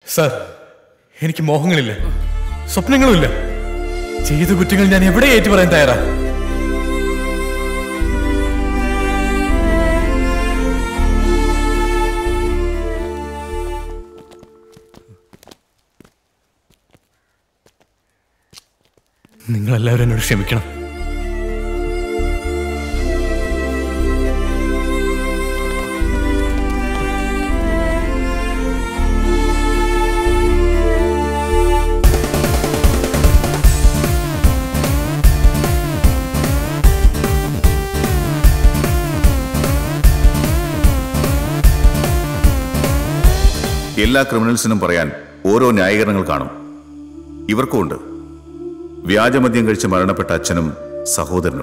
sir എനിക്ക് മോഹങ്ങളില്ല സ്വപ്നങ്ങളുമില്ല ചെയ്ത കുറ്റങ്ങൾ ഞാൻ എവിടെ ഏറ്റു പറയാൻ തയ്യാറാ നിങ്ങളെല്ലാവരും എന്നോട് ക്ഷമിക്കണം എല്ലാ ക്രിമിനൽസിനും പറയാൻ ഓരോ ന്യായീകരണങ്ങൾ കാണും ഇവർക്കും ഉണ്ട് വ്യാജമദ്യം കഴിച്ച് മരണപ്പെട്ട അച്ഛനും സഹോദരനും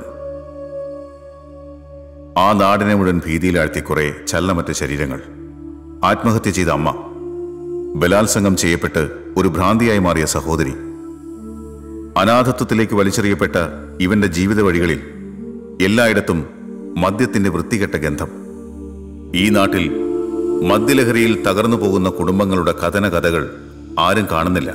ആ നാടിനെ മുഴുവൻ ഭീതിയിലാഴ്ത്തി കുറെ ചലനമറ്റ ശരീരങ്ങൾ ആത്മഹത്യ ചെയ്ത അമ്മ ബലാത്സംഗം ചെയ്യപ്പെട്ട് ഒരു ഭ്രാന്തിയായി മാറിയ സഹോദരി അനാഥത്വത്തിലേക്ക് വലിച്ചെറിയപ്പെട്ട ഇവന്റെ ജീവിത വഴികളിൽ എല്ലായിടത്തും മദ്യത്തിന്റെ വൃത്തികെട്ട ഗന്ധം ഈ നാട്ടിൽ മദ്യലഹരിയിൽ തകർന്നു പോകുന്ന കുടുംബങ്ങളുടെ കഥന കഥകൾ ആരും കാണുന്നില്ല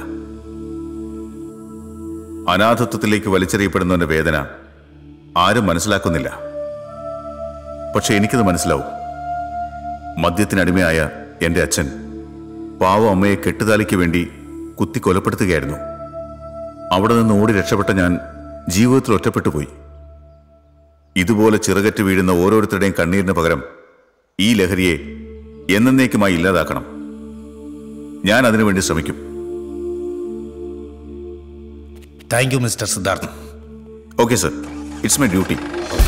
അനാഥത്വത്തിലേക്ക് വലിച്ചെറിയപ്പെടുന്നവന്റെ വേദന ആരും മനസ്സിലാക്കുന്നില്ല പക്ഷെ എനിക്കത് മനസ്സിലാവും മദ്യത്തിനടിമയായ എന്റെ അച്ഛൻ പാവ അമ്മയെ കെട്ടുതാലിക്ക് വേണ്ടി കുത്തി കൊലപ്പെടുത്തുകയായിരുന്നു അവിടെ നിന്ന് ഓടി രക്ഷപ്പെട്ട ഞാൻ ജീവിതത്തിൽ ഒറ്റപ്പെട്ടു പോയി ഇതുപോലെ ചിറകറ്റ് വീഴുന്ന ഓരോരുത്തരുടെയും കണ്ണീരിന് പകരം ഈ ലഹരിയെ എന്നേക്കുമായി ഇല്ലാതാക്കണം ഞാൻ അതിനുവേണ്ടി ശ്രമിക്കും thank you mister Siddharth okay sir it's my duty